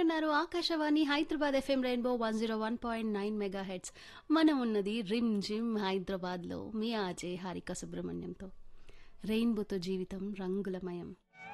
వింటున్నారు Akashvani Hyderabad FM rainbow one zero one point nine megahertz మనం ఉన్నది రిమ్ జిమ్ హైదరాబాద్లో మీ ఆజే హారిక సుబ్రహ్మణ్యంతో రెయిన్బోతో జీవితం రంగులమయం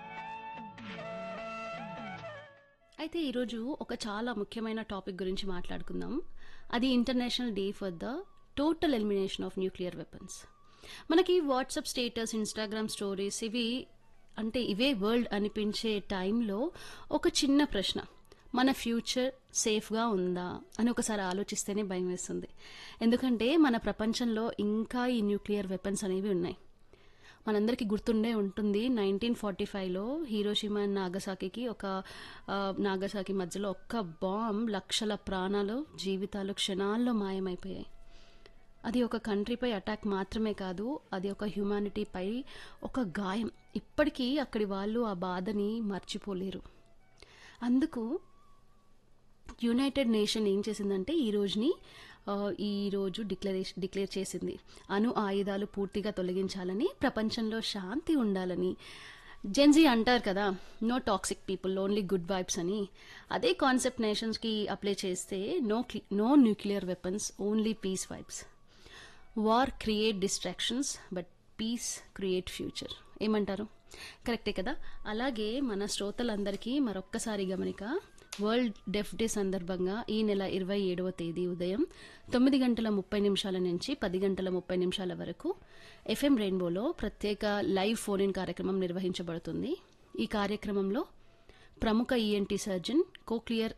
అయితే ఈరోజు ఒక చాలా ముఖ్యమైన టాపిక్ గురించి మాట్లాడుకుందాం అది international day for the total elimination of nuclear weapons మనకి వాట్సాప్ స్టేటస్ ఇన్స్టాగ్రామ్ స్టోరీస్ ఇవి అంటే ఇవే వరల్డ్ అనిపించే టైంలో ఒక చిన్న ప్రశ్న మన ఫ్యూచర్ సేఫ్గా ఉందా అని ఒకసారి ఆలోచిస్తేనే భయం వేస్తుంది ఎందుకంటే మన ప్రపంచంలో ఇంకా ఈ న్యూక్లియర్ వెపన్స్ అనేవి ఉన్నాయి మనందరికీ గుర్తుండే ఉంటుంది నైన్టీన్ ఫార్టీ ఫైవ్లో హీరోషిమా అండ్ నాగసాకికి ఒక ఆ, నాగసాకి మధ్యలో ఒక్క బాంబ్ లక్షల ప్రాణాలు జీవితాలు క్షణాల్లో మాయమైపోయాయి అది ఒక కంట్రీపై అటాక్ మాత్రమే కాదు అది ఒక హ్యుమానిటీపై ఒక గాయం ఇప్పటికీ అక్కడి వాళ్ళు ఆ బాధని మర్చిపోలేరు అందుకు యునైటెడ్ నేషన్ ఏం చేసిందంటే ఈ రోజుని ఆ, ఈ రోజు డిక్లరేషన్ డిక్లేర్ చేసింది అణు ఆయుధాలు పూర్తిగా తొలగించాలని ప్రపంచంలో శాంతి ఉండాలని జెన్జీ అంటారు కదా no toxic people only good vibes అని అదే కాన్సెప్ట్ నేషన్స్కి అప్లై చేస్తే no no nuclear weapons only peace vibes war create destructions but peace create future ఏమంటారు కరెక్టే కదా అలాగే మన శ్రోతలందరికీ మరొక్కసారి గమనిక వరల్డ్ డెఫ్ డే సందర్భంగా ఈ నెల ఇరవై ఏడవ తేదీ ఉదయం తొమ్మిది గంటల ముప్పై నిమిషాల నుంచి పది గంటల ముప్పై నిమిషాల వరకు ఎఫ్ఎం రెయిన్బోలో ప్రత్యేక లైవ్ ఫోన్ ఇన్ కార్యక్రమం నిర్వహించబడుతుంది ఈ కార్యక్రమంలో ప్రముఖ ఈఎన్టీ సర్జన్ కోక్లియర్